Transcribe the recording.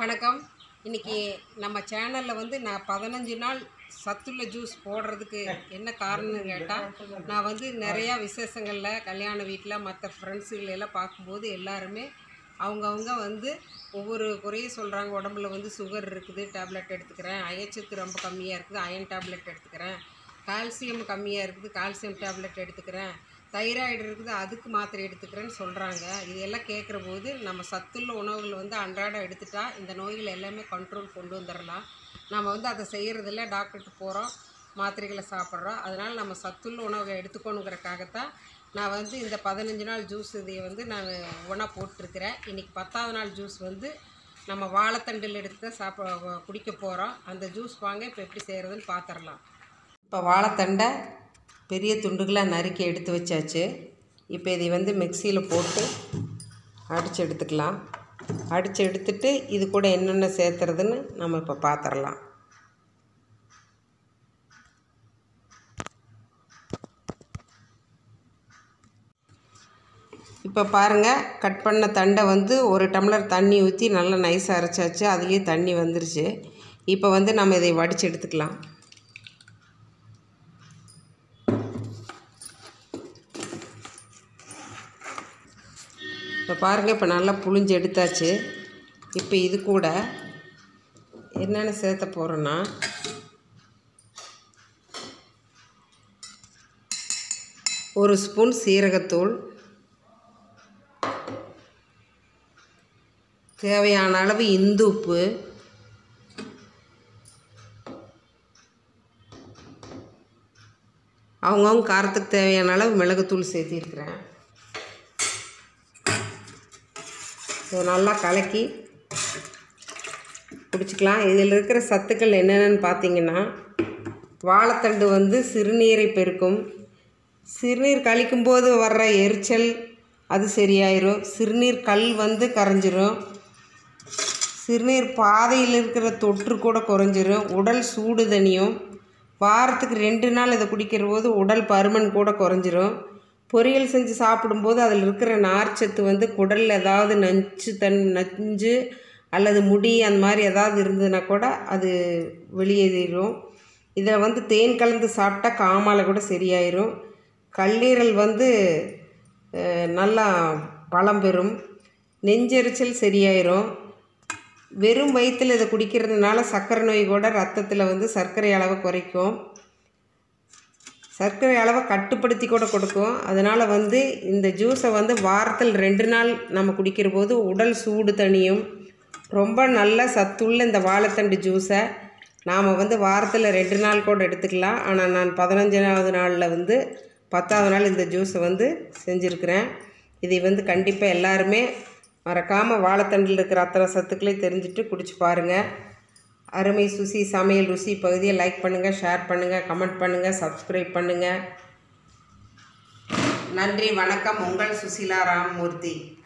வணக்கம் இன்னைக்கு நம்ம சேனலில் வந்து நான் பதினஞ்சு நாள் சத்துள்ள ஜூஸ் போடுறதுக்கு என்ன காரணம்னு கேட்டால் நான் வந்து நிறையா விசேஷங்களில் கல்யாண வீட்டில் மற்ற ஃப்ரெண்ட்ஸுகள் எல்லாம் பார்க்கும்போது எல்லாருமே அவங்கவுங்க வந்து ஒவ்வொரு குறையும் சொல்கிறாங்க உடம்புல வந்து சுகர் இருக்குது டேப்லெட் எடுத்துக்கிறேன் அயச்சத்து ரொம்ப கம்மியாக இருக்குது அயன் டேப்லெட் எடுத்துக்கிறேன் கால்சியம் கம்மியாக இருக்குது கால்சியம் டேப்லெட் எடுத்துக்கிறேன் தைராய்டு இருக்குது அதுக்கு மாத்திரை எடுத்துக்கிறேன்னு சொல்கிறாங்க இது எல்லாம் கேட்குற போது நம்ம சத்துள்ள உணவுகள் வந்து அன்றாடம் எடுத்துட்டா இந்த நோய்கள் எல்லாமே கண்ட்ரோல் கொண்டு வந்துடலாம் நம்ம வந்து அதை செய்கிறதில்ல டாக்டர்கிட்ட போகிறோம் மாத்திரைகளை சாப்பிட்றோம் அதனால் நம்ம சத்துள்ள உணவுகளை எடுத்துக்கணுங்கிறக்காகத்தான் நான் வந்து இந்த பதினஞ்சு நாள் ஜூஸ் இதை வந்து நான் ஒன்றா போட்டிருக்கிறேன் இன்றைக்கி பத்தாவது நாள் ஜூஸ் வந்து நம்ம வாழைத்தண்டில் எடுத்து தான் சாப்பிட குடிக்க போகிறோம் அந்த ஜூஸ் வாங்க இப்போ எப்படி செய்கிறதுன்னு பார்த்துடலாம் இப்போ வாழைத்தண்டை பெரிய துண்டுகளாக நறுக்கி எடுத்து வச்சாச்சு இப்போ இதை வந்து மிக்சியில் போட்டு அடித்து எடுத்துக்கலாம் அடித்து எடுத்துட்டு இது கூட என்னென்ன சேர்த்துறதுன்னு நம்ம இப்போ பார்த்துடலாம் இப்போ பாருங்கள் கட் பண்ண தண்டை வந்து ஒரு டம்ளர் தண்ணி ஊற்றி நல்லா நைஸாக அரைச்சாச்சு அதுலேயே தண்ணி வந்துருச்சு இப்போ வந்து நம்ம இதை வடித்து எடுத்துக்கலாம் இப்போ பாருங்கள் இப்போ நல்லா புழிஞ்சு எடுத்தாச்சு இப்போ இது கூட என்னென்ன சேர்த்த போகிறோன்னா ஒரு ஸ்பூன் சீரகத்தூள் தேவையான அளவு இந்து உப்பு அவங்கவுங்க காரத்துக்கு தேவையான அளவு மிளகுத்தூள் சேர்த்திருக்கிறேன் இதை நல்லா கலக்கி குடிச்சிக்கலாம் இதில் இருக்கிற சத்துக்கள் என்னென்னு பார்த்தீங்கன்னா வாழைத்தண்டு வந்து சிறுநீரை பெருக்கும் சிறுநீர் கழிக்கும்போது வர்ற எரிச்சல் அது சரியாயிரும் சிறுநீர் கல் வந்து கரைஞ்சிரும் சிறுநீர் பாதையில் இருக்கிற தொற்று கூட குறைஞ்சிரும் உடல் சூடு தணியும் வாரத்துக்கு ரெண்டு நாள் இதை குடிக்கிற போது உடல் பருமன் கூட குறைஞ்சிரும் பொரியல் செஞ்சு சாப்பிடும்போது அதில் இருக்கிற நார்ச்சத்து வந்து குடலில் ஏதாவது நஞ்சு தன் நஞ்சு அல்லது முடி அந்த மாதிரி ஏதாவது இருந்ததுன்னா கூட அது வெளியேறிடும் இதில் வந்து தேன் கலந்து சாப்பிட்டா காமாலை கூட சரியாயிரும் கல்லீரல் வந்து அஹ், நல்லா பலம் பெறும் நெஞ்செரிச்சல் சரியாயிரும் வெறும் வயிற்றில் இதை குடிக்கிறதுனால சர்க்கரை நோய் கூட ரத்தத்தில் வந்து சர்க்கரை அளவை குறைக்கும் சர்க்கரை அளவை கட்டுப்படுத்தி கூட கொடுக்கும் அதனால் வந்து இந்த ஜூஸை வந்து வாரத்தில் ரெண்டு நாள் நம்ம குடிக்கிற போது உடல் சூடு தணியும் ரொம்ப நல்ல சத்துள்ள இந்த வாழைத்தண்டு ஜூஸை நாம் வந்து வாரத்தில் ரெண்டு நாள் கூட எடுத்துக்கலாம் ஆனால் நான் பதினஞ்சாவது நாளில் வந்து பத்தாவது நாள் இந்த ஜூஸை வந்து செஞ்சுருக்கிறேன் இதை வந்து கண்டிப்பாக எல்லாருமே மறக்காமல் வாழைத்தண்டில் இருக்கிற அத்தனை சத்துக்களையும் தெரிஞ்சுட்டு குடிச்சு பாருங்கள் அருமை சுசி சமையல் ருசி பகுதியை லைக் பண்ணுங்கள் ஷேர் பண்ணுங்கள் கமெண்ட் பண்ணுங்கள் சப்ஸ்கிரைப் பண்ணுங்கள் நன்றி வணக்கம் உங்கள் சுசீலா ராமமூர்த்தி